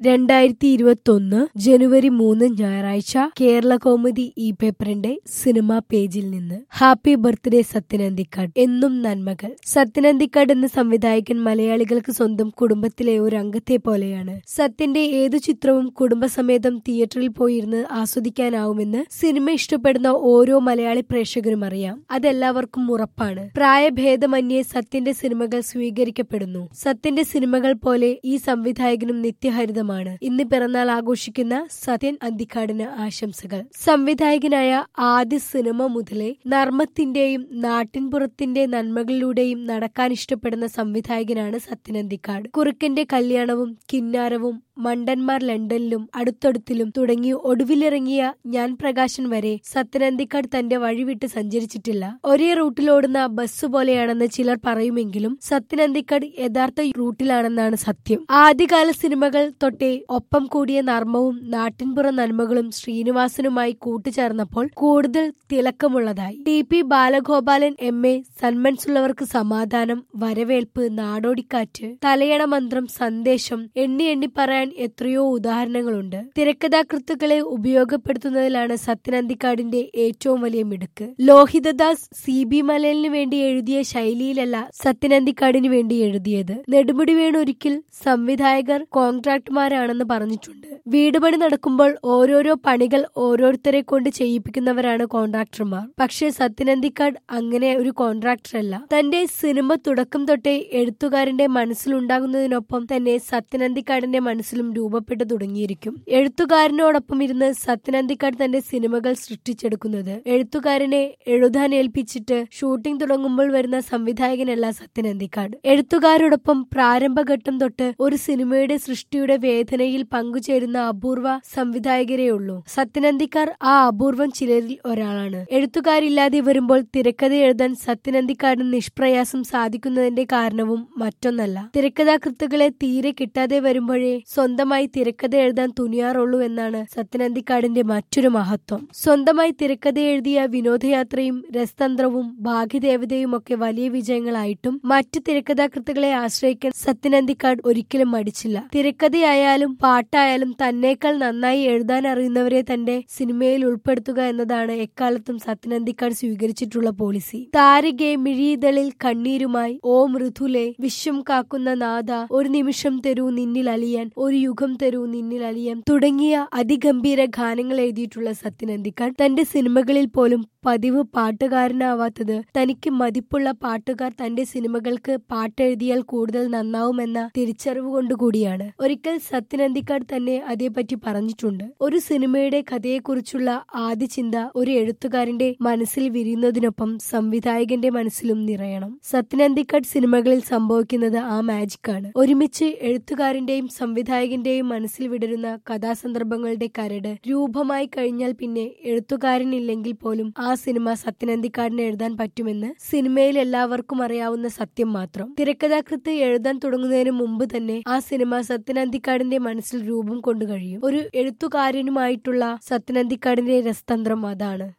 രണ്ടായിരത്തി ഇരുപത്തൊന്ന് ജനുവരി മൂന്ന് ഞായറാഴ്ച കേരള കോമഡി ഈ പേപ്പറിന്റെ സിനിമാ പേജിൽ നിന്ന് ഹാപ്പി ബർത്ത്ഡേ സത്യനന്ദിക്കാട് എന്നും നന്മകൾ സത്യനന്ദിക്കാട് എന്ന സംവിധായകൻ മലയാളികൾക്ക് സ്വന്തം കുടുംബത്തിലെ ഒരു അംഗത്തെ പോലെയാണ് സത്യന്റെ ഏതു ചിത്രവും കുടുംബസമേതം തിയേറ്ററിൽ പോയിരുന്ന് ആസ്വദിക്കാനാവുമെന്ന് സിനിമ ഇഷ്ടപ്പെടുന്ന ഓരോ മലയാളി പ്രേക്ഷകരും അറിയാം അതെല്ലാവർക്കും ഉറപ്പാണ് പ്രായഭേദമന്യേ സത്യന്റെ സിനിമകൾ സ്വീകരിക്കപ്പെടുന്നു സത്യന്റെ സിനിമകൾ പോലെ ഈ സംവിധായകനും നിത്യഹരിതമാണ് ഇന്ന് പിറന്നാൾ ആഘോഷിക്കുന്ന സത്യൻ അന്തിക്കാടിന് ആശംസകൾ സംവിധായകനായ ആദ്യ സിനിമ മുതലേ നർമ്മത്തിന്റെയും നാട്ടിൻപുറത്തിന്റെ നന്മകളിലൂടെയും നടക്കാൻ ഇഷ്ടപ്പെടുന്ന സംവിധായകനാണ് സത്യൻ അന്തിക്കാട് കുറുക്കന്റെ കല്യാണവും കിന്നാരവും മണ്ടന്മാർ ലണ്ടനിലും അടുത്തടുത്തിലും തുടങ്ങി ഒടുവിലിറങ്ങിയ ഞാൻ പ്രകാശൻ വരെ സത്യനന്ദിക്കാട് തന്റെ വഴിവിട്ട് സഞ്ചരിച്ചിട്ടില്ല ഒരേ റൂട്ടിലോടുന്ന ബസ് പോലെയാണെന്ന് ചിലർ പറയുമെങ്കിലും സത്യനന്ദിക്കാട് യഥാർത്ഥ റൂട്ടിലാണെന്നാണ് സത്യം ആദ്യകാല സിനിമകൾ തൊട്ടേ ഒപ്പം കൂടിയ നർമ്മവും നാട്ടിൻപുറ നന്മകളും ശ്രീനിവാസനുമായി കൂട്ടുചേർന്നപ്പോൾ കൂടുതൽ തിളക്കമുള്ളതായി T P Balagopalan M A Sanmanassullavarkku Samadhanam Varavelpu Nadodikkattu തലയണ മന്ത്രം സന്ദേശം എണ്ണി എണ്ണി പറയാൻ എത്രയോ ഉദാഹരണങ്ങളുണ്ട് തിരക്കഥാകൃത്തുക്കളെ ഉപയോഗപ്പെടുത്തുന്നതിലാണ് സത്യനന്ദിക്കാടിന്റെ ഏറ്റവും വലിയ മിടുക്ക് ലോഹിതദാസ് സി ബി മലലിന് വേണ്ടി എഴുതിയ ശൈലിയിലല്ല സത്യനന്ദിക്കാടിന് വേണ്ടി എഴുതിയത് നെടുമുടി വേണു ഒരിക്കൽ സംവിധായകർ കോൺട്രാക്ടർമാരാണെന്ന് പറഞ്ഞിട്ടുണ്ട് വീട് പണി നടക്കുമ്പോൾ ഓരോരോ പണികൾ ഓരോരുത്തരെ കൊണ്ട് ചെയ്യിപ്പിക്കുന്നവരാണ് കോൺട്രാക്ടർമാർ പക്ഷേ സത്യനന്ദിക്കാട് അങ്ങനെ ഒരു കോൺട്രാക്ടർ അല്ല തന്റെ സിനിമ തുടക്കം തൊട്ടേ എഴുത്തുകാരന്റെ മനസ്സിലുണ്ടാകുന്നതിനൊപ്പം തന്നെ സത്യനന്ദിക്കാടിന്റെ മനസ്സിലും രൂപപ്പെട്ടു തുടങ്ങിയിരിക്കും എഴുത്തുകാരനോടൊപ്പം ഇരുന്ന് സത്യനന്ദിക്കാട് തന്റെ സിനിമകൾ സൃഷ്ടിച്ചെടുക്കുന്നത് എഴുത്തുകാരനെ എഴുതാൻ ഏൽപ്പിച്ചിട്ട് ഷൂട്ടിംഗ് തുടങ്ങുമ്പോൾ വരുന്ന സംവിധായകനല്ല സത്യനന്ദിക്കാട് എഴുത്തുകാരോടൊപ്പം പ്രാരംഭഘട്ടം തൊട്ട് ഒരു സിനിമയുടെ സൃഷ്ടിയുടെ വേദനയിൽ പങ്കുചേരുന്ന അപൂർവ സംവിധായകരേ ഉള്ളൂ സത്യനന്ദിക്കാർ ആ അപൂർവം ചിലരിൽ ഒരാളാണ് എഴുത്തുകാരില്ലാതെ വരുമ്പോൾ തിരക്കഥ എഴുതാൻ സത്യനന്ദിക്കാടിന് നിഷ്പ്രയാസം സാധിക്കുന്നതിന്റെ കാരണവും മറ്റൊന്നല്ല തിരക്കഥാകൃത്തുക്കളെ തീരെ കിട്ടാതെ വരുമ്പോഴേ സ്വന്തമായി തിരക്കഥ എഴുതാൻ തുനിയാറുള്ളൂ എന്നാണ് സത്യനന്ദിക്കാടിന്റെ മറ്റൊരു മഹത്വം സ്വന്തമായി തിരക്കഥ എഴുതിയ വിനോദയാത്രയും രസതന്ത്രവും ഭാഗ്യദേവതയും ഒക്കെ വലിയ വിജയങ്ങളായിട്ടും മറ്റു തിരക്കഥാകൃത്തുക്കളെ ആശ്രയിക്കാൻ സത്യനന്ദിക്കാട് ഒരിക്കലും മടിച്ചില്ല തിരക്കഥയായാലും പാട്ടായാലും തന്നേക്കാൾ നന്നായി എഴുതാൻ അറിയുന്നവരെ തന്റെ സിനിമയിൽ ഉൾപ്പെടുത്തുക എന്നതാണ് എക്കാലത്തും സത്യനന്ദിക്കാട് സ്വീകരിച്ചിട്ടുള്ള പോളിസി താരികെ മിഴിതളിൽ കണ്ണീരുമായി ഓ മൃദുലെ വിശ്വം കാക്കുന്ന നാഥ ഒരു നിമിഷം തരൂ നിന്നിൽ അലിയാൻ ഒരു യുഗം തരൂ നിന്നിൽ അലിയാൻ തുടങ്ങിയ അതിഗംഭീര ഗാനങ്ങൾ എഴുതിയിട്ടുള്ള സത്യനന്ദിക്കാട് തന്റെ സിനിമകളിൽ പോലും പതിവ് പാട്ടുകാരനാവാത്തത് തനിക്ക് മതിപ്പുള്ള പാട്ടുകാർ തന്റെ സിനിമകൾക്ക് പാട്ടെഴുതിയാൽ കൂടുതൽ നന്നാവുമെന്ന തിരിച്ചറിവ് കൊണ്ടുകൂടിയാണ് ഒരിക്കൽ സത്യനന്ദിക്കാട് തന്നെ അതേപറ്റി പറഞ്ഞിട്ടുണ്ട് ഒരു സിനിമയുടെ കഥയെക്കുറിച്ചുള്ള ആദ്യ ചിന്ത ഒരു എഴുത്തുകാരന്റെ മനസ്സിൽ വിരിയുന്നതിനൊപ്പം സംവിധായകന്റെ മനസ്സിലും നിറയണം സത്യനന്ദിക്കാട് സിനിമകളിൽ സംഭവിക്കുന്നത് ആ മാജിക്കാണ് ഒരുമിച്ച് എഴുത്തുകാരന്റെയും സംവിധായകന്റെയും മനസ്സിൽ വിടരുന്ന കഥാസന്ദർഭങ്ങളുടെ കരട് രൂപമായി കഴിഞ്ഞാൽ പിന്നെ എഴുത്തുകാരനില്ലെങ്കിൽ പോലും ആ സിനിമ സത്യനന്ദിക്കാടിന് എഴുതാൻ പറ്റുമെന്ന് സിനിമയിൽ എല്ലാവർക്കും അറിയാവുന്ന സത്യം മാത്രം തിരക്കഥാകൃത്ത് എഴുതാൻ തുടങ്ങുന്നതിന് മുമ്പ് തന്നെ ആ സിനിമ സത്യനന്ദിക്കാടിന്റെ മനസ്സിൽ രൂപം കൊണ്ടു കഴിയും ഒരു എഴുത്തുകാരനുമായിട്ടുള്ള സത്യനന്ദിക്കാടിന്റെ രസതന്ത്രം അതാണ്